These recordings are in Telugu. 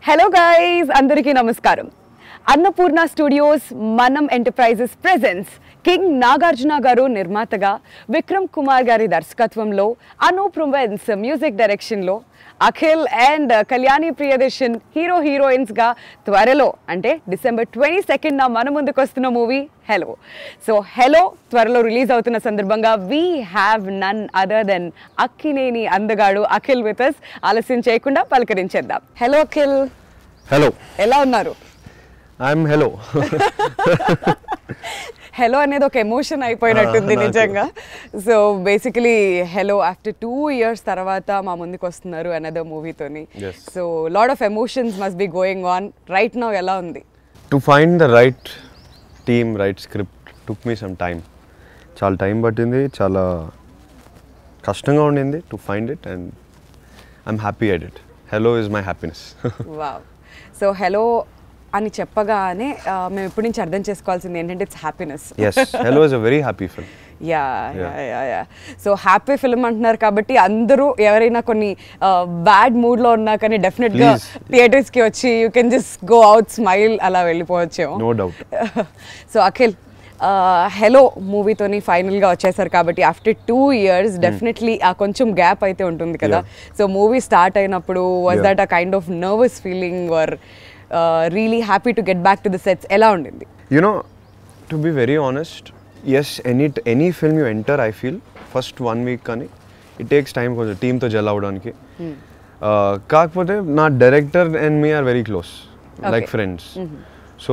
హలో గైస్ అందరికీ నమస్కారం Annapurna studios Manam enterprises presence king Nagarjuna గారు నిర్మాతగా విక్రమ్ కుమార్ గారి దర్శకత్వంలో అనూప్ రువెన్స్ మ్యూజిక్ డైరెక్షన్లో Akhil and Kalyani Priyadarshan hero heroines గా త్వరలో అంటే డిసెంబర్ ట్వంటీ సెకండ్ మన ముందుకు వస్తున్న మూవీ హెలో సో హెలో త్వరలో రిలీజ్ అవుతున్న సందర్భంగా we have none other than Akkineni అందగాడు అఖిల్ విత్ అస్ ఆలస్యం చేయకుండా పలకరించేద్దాం హలో అఖిల్ హలో ఎలా ఉన్నారు ఐఎమ్ హలో హెలో అనేది ఒక ఎమోషన్ అయిపోయినట్టుంది నాకు. నిజంగా so basically hello after two years తర్వాత మా ముందుకు వస్తున్నారు అనదర్ మూవీతోని Yes. So load of emotions must be going on right now ఎలా ఉంది to find the right team right script took me some time చాలా టైం పట్టింది చాలా కష్టంగా ఉండింది to find it and I'm happy at it hello is my happiness wow so hello అని చెప్పగానే ఆ, మేము ఇప్పటి నుంచి అర్థం చేసుకోవాల్సింది ఏంటంటే it's happiness yes hello is a very happy film ya Yeah. Ya ya so happy film అంటున్నారు కాబట్టి అందరూ ఎవరైనా కొన్ని బ్యాడ్ మూడ్లో ఉన్నా కానీ డెఫినెట్గా Please. థియేటర్స్కి వచ్చి you can just go out smile అలా వెళ్ళిపోవచ్చేమో no doubt so Akhil hello మూవీతోని ఫైనల్గా వచ్చేసారు కాబట్టి ఆఫ్టర్ టూ ఇయర్స్ డెఫినెట్లీ ఆ కొంచెం గ్యాప్ అయితే ఉంటుంది కదా సో మూవీ స్టార్ట్ అయినప్పుడు was Yeah. That a kind of nervous feeling or really happy to get back to the sets ఎలా ఉండింది you know to be very honest yes any any film you enter I feel first one week కానీ ఇట్ టేక్స్ టైం కొంచెం టీమ్తో జెల్ అవ్వడానికి Uh, కాకపోతే నా director and me are very close like Okay. Friends so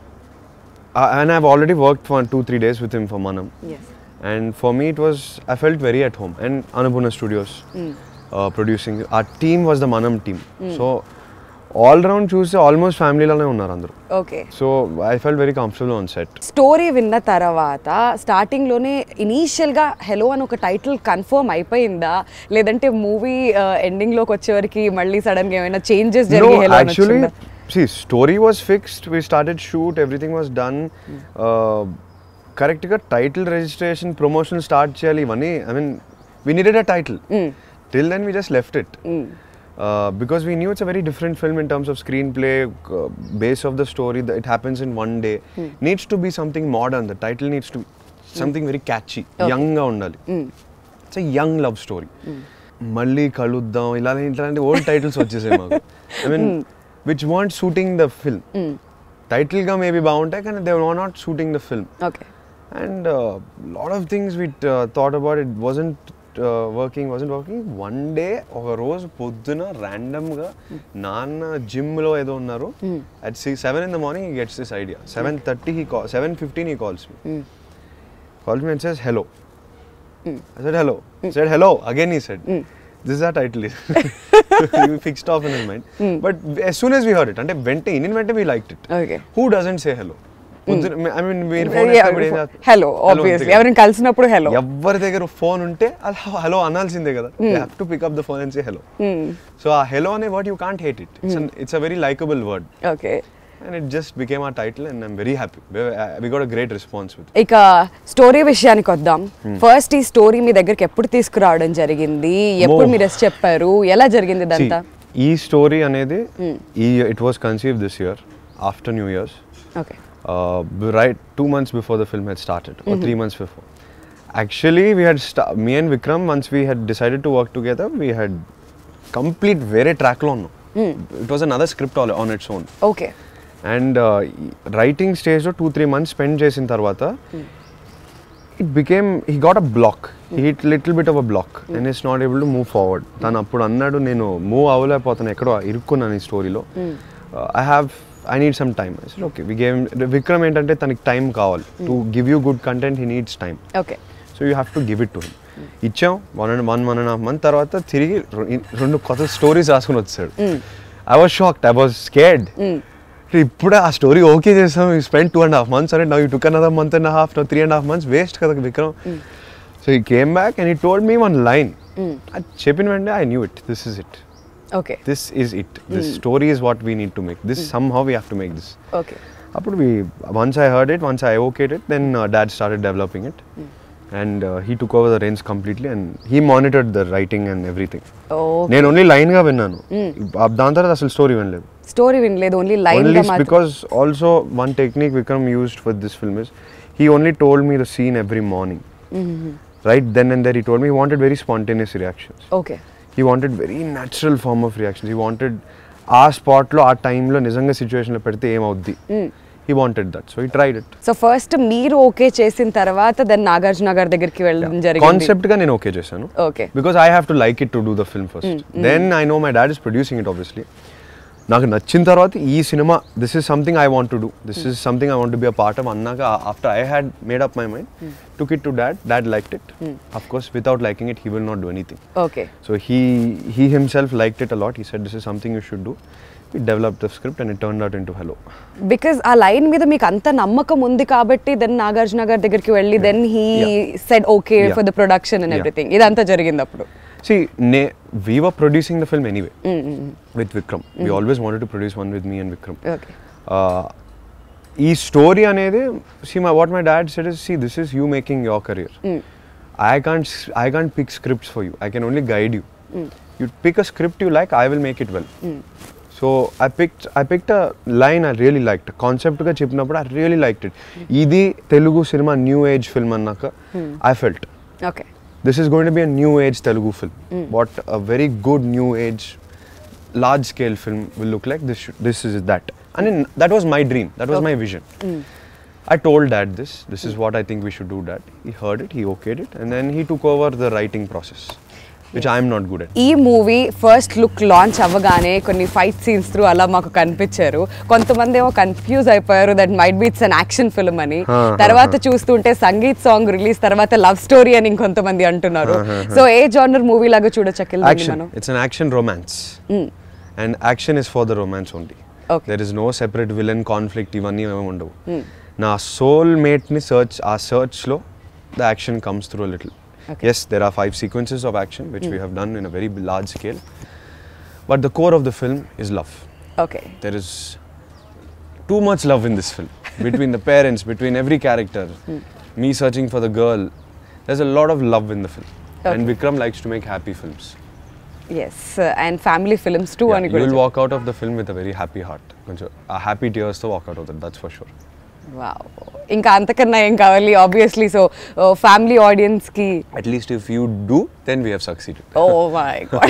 and I've already work for two three days with him for Manam and for me it was I felt very at home and Annapurna studios producing ఆ team was the Manam team so all round చూస్తే ఆల్మోస్ట్ ఫ్యామిలీలోనే ఉన్నారు అందరూ okay so I felt very comfortable on set story విన్న తర్వాత స్టార్టింగ్లోనే ఇనీషియల్గా హెలో అని ఒక టైటిల్ కన్ఫర్మ్ అయిపోయిందా లేదంటే మూవీ ఎండింగ్లోకి వచ్చేవరకు మళ్ళీ సడన్గా ఏమైనా చేంజెస్ No, జరిగి hello actually, see, story was fixed. We started shoot. Everything was done. Uh, కరెక్ట్గా టైటిల్ రిజిస్ట్రేషన్ ప్రమోషన్ స్టార్ట్ చేయాలి ఇవన్నీ I mean we needed a title till then we just left it because we knew it's a very different film in terms of screenplay base of the story it happens in one day needs to be something modern the title needs to something very catchy యంగ్గా ఉండాలి ఇట్స్ యంగ్ లవ్ స్టోరీ మళ్ళీ కలుద్దాం ఇలా ఇట్లాంటి ఓల్డ్ టైటిల్స్ వచ్చేసాయి మాకు I mean which want shooting the film టైటిల్గా మేబీ బాగుంటాయి కానీ they were not shooting the film okay and lot of things we thought about it wasn't working wasn't working one day ఒక రోజు పొద్దున ర్యాండమ్గా నాన్న జిమ్లో ఏదో ఉన్నారు at six seven in the morning he gets this idea seven thirty he call seven fifteen he calls me calls me and says hello. I said hello. He said hello. Again he said. This is our title. we fixed off in his mind. But as soon as we heard it, అంటే వెంటనే ఇన్ వెంటనే we liked it. Okay Who doesn't say hello? I mean మీరు ఫోన్ చేసినప్పుడు ఏం చేస్తారు? హలో Hello ఆబ్వియస్లీ అంతే కదా. ఎవరిని కలిసినప్పుడు హలో ఎవరి దగ్గర ఫోన్ ఉంటే హలో అనాల్సిందే కదా have to pick up the phone and say hello so uh hello అనే word you can't hate it it's it's a very likable word okay and it just became a title and I'm very happy we got a great response with ఇక స్టోరీ విషయానికి వద్దాం ఫస్ట్ ఈ స్టోరీ మీ దగ్గరికి ఎప్పుడు తీసుకురావడం జరిగింది ఎప్పుడు Mo- మీరు ఎస్ చెప్పారు ఎలా జరిగింది ఇదంతా ఈ స్టోరీ అనేది ఈ it was conceived this year after new years okay right two months before the film had started three months before actually we had me and Vikram once we had decided to work together we had complete వేరే ట్రాక్లో ఉన్నాం it was another script on its own okay and writing స్టేజ్లో టూ త్రీ మంత్స్ స్పెండ్ చేసిన తర్వాత it became he got a block hit little bit of a block and it's not able to move forward తను అప్పుడు అన్నాడు నేను మూవ్ అవ్వలేకపోతాను ఎక్కడో ఇరుక్కున్నాను ఈ స్టోరీలో I have I need some time okay we came Vikram ఏంటంటే తనకి టైం కావాలి to give you good content he needs time okay so you have to give it to him ఇచ్చాం one and one one and half month తర్వాత తిరిగి రె- రెండు కొత్త స్టోరీస్ రాసుకుని వచ్చాడు I was shocked I was scared ఇప్పుడే ఆ స్టోరీ ఓకే చేసాం you spend two and half months అంటే now you took another month and half now three and half months waste కదా Vikram so he came back and he told me one line అది చెప్పిన వెంటనే I knew it this is it okay this is it this story is what we need to make this somehow we have to make this okay అప్పుడు we once I heard it once I okayed it then dad started developing it and he took over the reins completely and he monitored the writing and everything ఓ నేను ఓన్లీ లైన్గా విన్నాను ఆ- దాని తర్వాత అసలు స్టోరీ వినలేదు స్టోరీ వినలేదు ఓన్లీ లైన్ only గా s- మాత్రం because also one technique Vikram used for this film is he only told me the scene every morning. Right then and there, he told me he wanted very spontaneous reactions. Okay He wanted very natural form of reactions. He wanted ఆ స్పాట్లో ఆ టైంలో నిజంగా సిచ్యువేషన్లో పెడితే ఏమవుద్ది he wanted that so he tried it so first మీరు ఓకే చేసిన తర్వాత దెన్ నాగార్జున గారి దగ్గరికి వెళ్ళడం జరిగింది కాన్సెప్ట్ గా నేను ఓకే చేశాను okay because I have to like it to do the film first then I know my dad is producing it obviously నాకు నచ్చిన తర్వాత ఈ సినిమా this is something I want to do this is something I want to be a part of అన్నాక after I had made up my mind took it to dad dad like it of course without liking it he will not do anything okay so he he himself like it a lot he set this is something you should do ఈ develop the script and it turn out in to hello because ఆ లైన్ మీద మీకు అంత నమ్మకం ఉంది కాబట్టి దెన్ నాగార్జున గారి దగ్గరికి వెళ్ళి then he said okay Yeah. For the production and Yeah. Everything ఇదంతా జరిగింది అప్పుడు See, ne- we were producing the film anyway with Vikram. We always wanted to produce one with me and Vikram. Okay Uh, ఈ స్టోరీ అనేది see my what my dad said is see this is you making your career I can't I can't pick scripts for you I can only guide you you pick a script you like I will make it well so I pick I picked a line I really liked కాన్సెప్ట్గా చెప్పినప్పుడు ఐ రియలీ లైక్ట్ ఇట్ ఇది తెలుగు సినిమా న్యూ ఏజ్ ఫిల్మ్ అన్నాక I felt okay this is going to be a new age Telugu film. What a very good new age, large scale film will look like. This should, this is that. And then that was my dream. That was my vision. I told dad this. This is what I think we should do. Dad. He heard it. He okayed it, and then he took over the writing process, which I am not good at. ఈ మూవీ ఫస్ట్ లుక్ లాంచ్ అవ్వగానే కొన్ని ఫైట్ సీన్స్ త్రూ అలా మాకు కనిపించారు కొంతమంది ఏమో కన్ఫ్యూజ్ అయిపోయారు that might be it's an action film అని హా, తర్వాత చూస్తుంటే సంగీత్ సాంగ్ రిలీజ్ తర్వాత లవ్ స్టోరీ అని ఇంకొంతమంది అంటున్నారు సో ఏ జానర్ మూవీ లాగా చూడొచ్చు అఖిల్ దీన్ని Action. మనం It's an action romance, and action is for the romance only. Okay. There is no separate villain conflict. ఇవన్నీ ఏమి ఉండవు నా సోల్ మేట్ని సర్చ్ ఆ సర్చ్లో the action comes through little Okay. Yes there are five sequences of action which we have done in a very large scale but the core of the film is love okay there is too much love in this film between the parents, between every character. Me searching for the girl. There's a lot of love in the film. And Okay. Vikram likes to make happy films. Yes and family films too Yeah, అని you కూడా will walk out of the film with a very happy heart. కొంచెం a happy tears to walk out of that, that's for sure. Wow. ఇంకా అంతకన్నా ఏం కావాలి ఆబ్వియస్లీ సో ఫ్యామిలీ ఆడియన్స్ కి At least if you do, then we have succeeded. Oh my god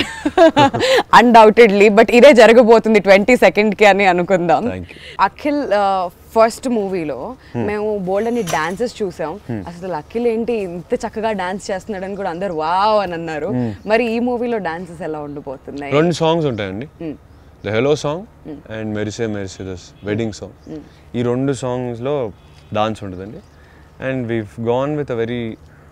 undoubtedly but ఇదే జరగబోతుంది ట్వంటీ సెకండ్ కి అని అనుకుందాం Thank you. అఖిల్ ఫస్ట్ మూవీలో మేము బోల్డ్ అని డాన్సెస్ చూసాం అసలు అఖిల్ ఏంటి ఇంత చక్కగా డాన్స్ చేస్తున్నాడని కూడా అందరు వావ్ అని అన్నారు మరి ఈ మూవీలో డాన్సెస్ ఎలా ఉండిపోతున్నాయి రెండు సాంగ్స్ ఉంటాయండి ద హెలో సాంగ్ అండ్ మెరిసే మెరిసే దస్ వెడ్డింగ్ సాంగ్ ఈ రెండు సాంగ్స్లో డాన్స్ ఉంటుందండి and we've gone with a very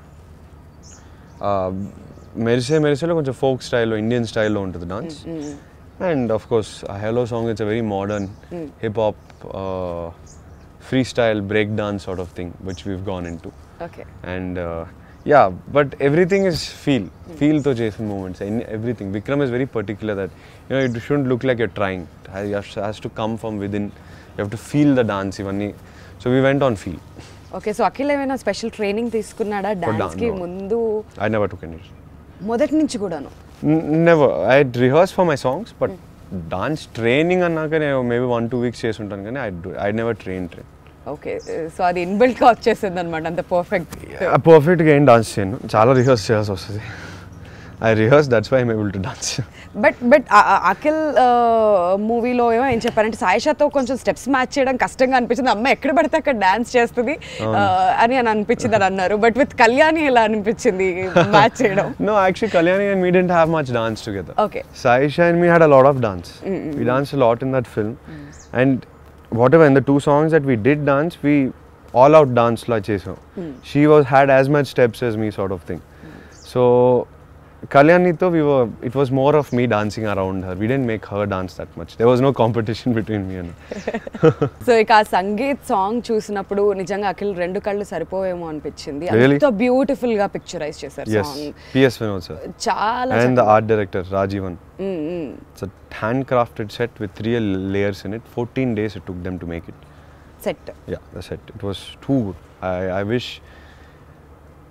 Merise మెరిసేలో కొంచెం ఫోక్ స్టైల్లో ఇండియన్ స్టైల్లో ఉంటుంది డాన్స్ అండ్ ఆఫ్ కోర్స్ ఆ Hello song it's a very modern hip hop free style break dance sort of thing which we've gone into okay and uh, yeah but everything is feel feel to jason moments and everything vikram is very particular that you know it shouldn't look like you're trying it has, it has- has to come from within you have to feel the dance even so we went on feel okay so Akhil ఏమైనా స్పెషల్ ట్రైనింగ్ తీసుకున్నాడా డాన్స్ dance, కి no. ముందు i never took any మొదటి నుంచి కూడాను N- never i had rehearsed for my songs but dance training అన్నాక నేను మేబీ వన్ టూ వీక్స్ చేసి ఉంటాను కానీ I I never train train okay so అది ఇన్బిల్ట్ గా వచ్చేసింది అనమాట అంత పర్ఫెక్ట్ పర్ఫెక్ట్గా ఏం డాన్స్ చేయను చాలా రిహర్స్ చేయాల్సి వస్తుంది I rehearse that's why I'm able to dance but but Akhil మూవీలో ఏమో ఏం చెప్పారంటే సాయిషాతో కొంచెం స్టెప్స్ మ్యాచ్ చేయడం కష్టంగా అనిపించింది అమ్మ ఎక్కడ పడితే అక్కడ డాన్స్ చేస్తుంది ఆ, అని అని అనిపించింది అని అన్నారు బట్ విత్ కళ్యాణి ఎలా అనిపించింది మ్యాచ్ చేయడం No, actually, Kalyani and me didn't have much dance together. Okay. Saisha and me had a lot of dance. We danced a lot in that film. And whatever, in the two songs that we did dance, we all out dance la chesam. She was had as much steps as me, sort of thing. So, Kalyani, though, we were, it was more of me dancing around her. We didn't make her dance that much. There was no competition between me and her. So ఇక ఆ సంగీత్ సాంగ్ చూసినప్పుడు నిజంగా అఖిల్ రెండు కళ్ళు సరిపోయేమో అనిపించింది Really? అంత బ్యూటిఫుల్ గా పిక్చరైజ్ చేశారు Yes, song P.S. Vinod sir. చాలా And the చక్కగా- art director, Rajivan. Hmm, hmm. It's a handcrafted set with real layers in it. 14 days it took them to make it. Set Yeah, that's it. It was too good. I, I wish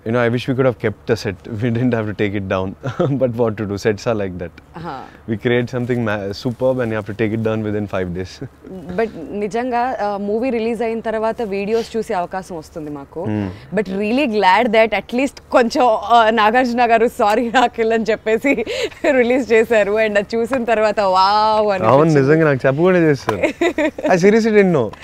you know, I wish we could have kept the set. We didn't have to take it down. but what to do? Sets are like that. We create something ma- superb and you have to take it down within five days. But నిజంగా మూవీ రిలీజ్ అయిన తర్వాత వీడియోస్ చూసే అవకాశం వస్తుంది మాకు but really glad that at least కొంచెం ఆ, నాగార్జున గారు సారీ నాకిల్ అని చెప్పేసి రిలీజ్ చేశారు అండ్ అది చూసిన తర్వాత వావ్ అని అవును నిజంగా నాకు చెప్పకుండా చేస్తారు I seriously didn't know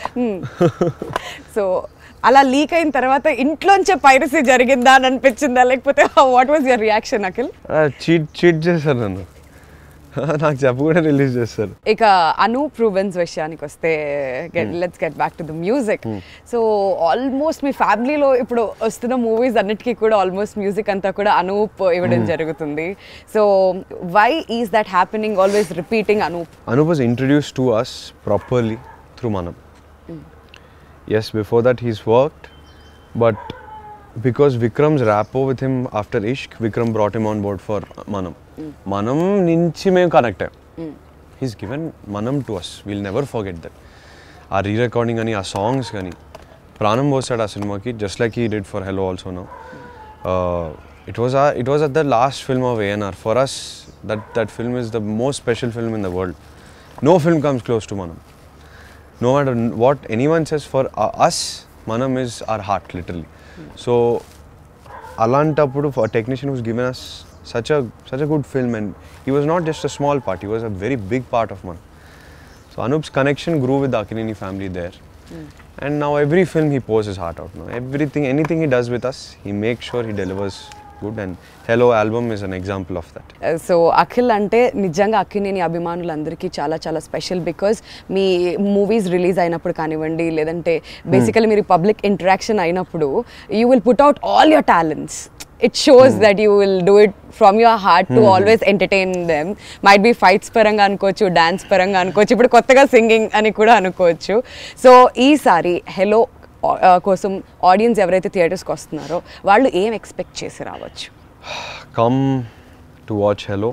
so అలా లీక్ అయిన తర్వాత ఇంట్లోంచే పైరసీ జరిగిందా అని అనిపించిందా లేకపోతే what was your reaction Akhil cheat cheat చేశారు నన్ను నాకు చెప్పకుండా రిలీజ్ చేస్తారు ఇక అనూప్ రూబెన్స్ విషయానికి వస్తే let's get back to the music so almost మీ ఫ్యామిలీలో ఇప్పుడు వస్తున్న మూవీస్ అన్నిటికీ కూడా ఆల్మోస్ట్ మ్యూజిక్ అంతా కూడా అనూప్ ఇవ్వడం జరుగుతుంది so why is that happening always repeating Anup Anup was introduced to us properly through Manam. Yes, before that he's worked, but because Vikram's rapport with him after Ishq, Vikram brought him on board for Manam. Manam నుంచి మేము కనెక్ట్ అయ్యాం he's given Manam to us will never forget that ఆ రీ రికార్డింగ్ కానీ ఆ సాంగ్స్ కానీ ప్రాణం పోస్తాడు ఆ సినిమాకి just like he did for Hello also no it was it was at the last film of ANR for us that that film is the most special film in the world no film comes close to Manam no matter n- what anyone says for uh, us manam is our heart literally so alantappudu for a technician who's given us such a such a good film and he was not just a small part he was a very big part of manam so anup's connection grew with the akinini family there and now every film he pours his heart out now everything anything he does with us he makes sure he delivers good and hello album is an example of that so Akhil అంటే నిజంగా అఖినేని అభిమానులందరికీ చాలా చాలా స్పెషల్ బికాజ్ మీ మూవీస్ రిలీజ్ అయినప్పుడు కానివ్వండి లేదంటే బేసికలీ మీరు పబ్లిక్ ఇంటరాక్షన్ అయినప్పుడు you will put out all your talents it shows that you will do it from your heart to always entertain them might be fights పరంగా అనుకోవచ్చు డాన్స్ పరంగా అనుకోవచ్చు ఇప్పుడు కొత్తగా సింగింగ్ అని కూడా అనుకోవచ్చు సో ఈసారి హెలో కోసం ఆడియన్స్ ఎవరైతే థియేటర్స్కి వస్తున్నారో వాళ్ళు ఏం ఎక్స్పెక్ట్ చేసి రావచ్చు come to watch Hello.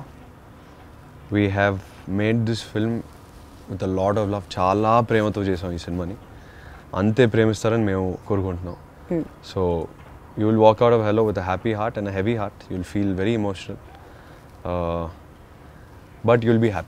We have made this film with a lot of love. చాలా ప్రేమతో చేసాం ఈ సినిమాని అంతే ప్రేమిస్తారని మేము కోరుకుంటున్నాం so you will walk out of Hello with a happy heart and a heavy heart you will feel very emotional but you will be happy